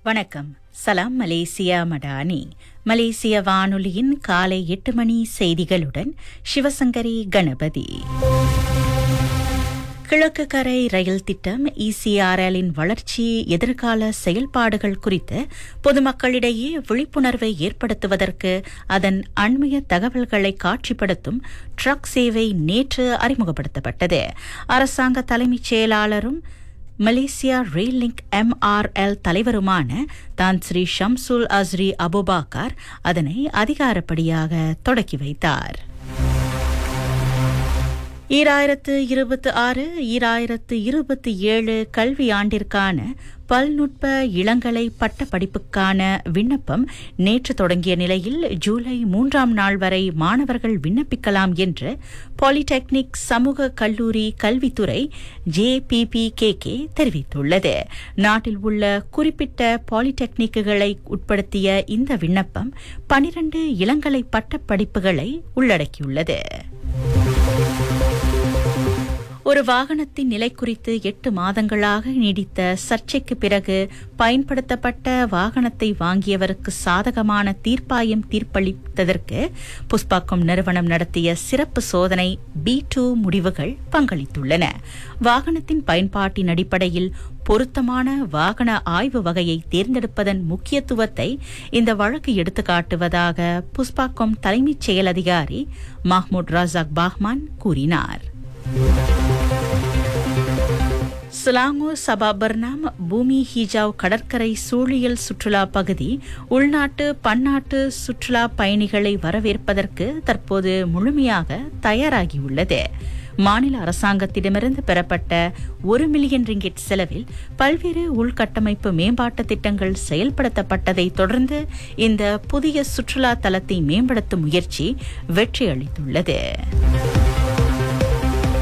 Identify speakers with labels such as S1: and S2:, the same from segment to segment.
S1: வணக்கம் சலாம் மலேசியா மடானி மலேசிய வானொலியின் காலை எட்டு மணி செய்திகளுடன் சிவசங்கரி கணபதி கிழக்கு கரை ரயில் திட்டம் இசிஆர்எல்லின் வளர்ச்சி எதிர்கால செயல்பாடுகள் குறித்து பொதுமக்களிடையே விழிப்புணர்வை ஏற்படுத்துவதற்கு அதன் அண்மைய தகவல்களை காட்சிப்படுத்தும் ட்ரக் சேவை நேற்று அறிமுகப்படுத்தப்பட்டது அரசாங்க தலைமைச் செயலாளரும் மலேசியா ரெயில் லிங்க் எம்ஆர்எல் தலைவருமான தான் ஸ்ரீ ஷம்சுல் அஸ்ரி அபுபாக்கர் அதனை அதிகாரப்படியாக தொடக்கி வைத்தார் ஈராயிரத்து இருபத்தி ஆறு ஈராயிரத்து இருபத்தி ஏழு கல்வியாண்டிற்கான பல்நுட்ப இளங்கலை பட்ட படிப்புக்கான விண்ணப்பம் நேற்று தொடங்கிய நிலையில் ஜூலை மூன்றாம் நாள் வரை மாணவர்கள் விண்ணப்பிக்கலாம் என்று பாலிடெக்னிக் சமூக கல்லூரி கல்வித்துறை ஜேபிபிகேகே தெரிவித்துள்ளது நாட்டில் உள்ள குறிப்பிட்ட பாலிடெக்னிக்குகளை உட்படுத்திய இந்த விண்ணப்பம் பனிரண்டு இளங்கலை பட்ட படிப்புகளை உள்ளடக்கியுள்ளது ஒரு வாகனத்தின் நிலை குறித்து எட்டு மாதங்களாக நீடித்த சர்ச்சைக்கு பிறகு பயன்படுத்தப்பட்ட வாகனத்தை வாங்கியவருக்கு சாதகமான தீர்ப்பாயம் தீர்ப்பளித்ததற்கு புஷ்பாக்கம் நிறுவனம் நடத்திய சிறப்பு சோதனை பி டூ முடிவுகள் பங்களித்துள்ளன வாகனத்தின் பயன்பாட்டின் அடிப்படையில் பொருத்தமான வாகன ஆய்வு வகையை தேர்ந்தெடுப்பதன் முக்கியத்துவத்தை இந்த வழக்கு எடுத்துக்காட்டுவதாக புஷ்பாக்கம் தலைமைச் செயல் அதிகாரி மஹ்மூத் ராசாக் பாஹ்மான் கூறினார் சிலாங்கூர் சபாபர்னாம் பூமி ஹிஜாவ் கடற்கரை சூழியல் சுற்றுலா பகுதி உள்நாட்டு பன்னாட்டு சுற்றுலா பயணிகளை வரவேற்பதற்கு தற்போது முழுமையாக தயாராகியுள்ளது மாநில அரசாங்கத்திடமிருந்து பெறப்பட்ட ஒரு மில்லியன் ரிங்கிட் செலவில் பல்வேறு உள்கட்டமைப்பு மேம்பாட்டு திட்டங்கள் செயல்படுத்தப்பட்டதை தொடர்ந்து இந்த புதிய சுற்றுலா தலத்தை மேம்படுத்தும் முயற்சி வெற்றியளித்துள்ளது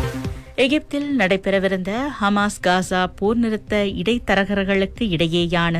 S1: எகிப்தில் நடைபெறவிருந்த ஹமாஸ் காசா போர் நிறுத்த இடைத்தரகர்களுக்கு இடையேயான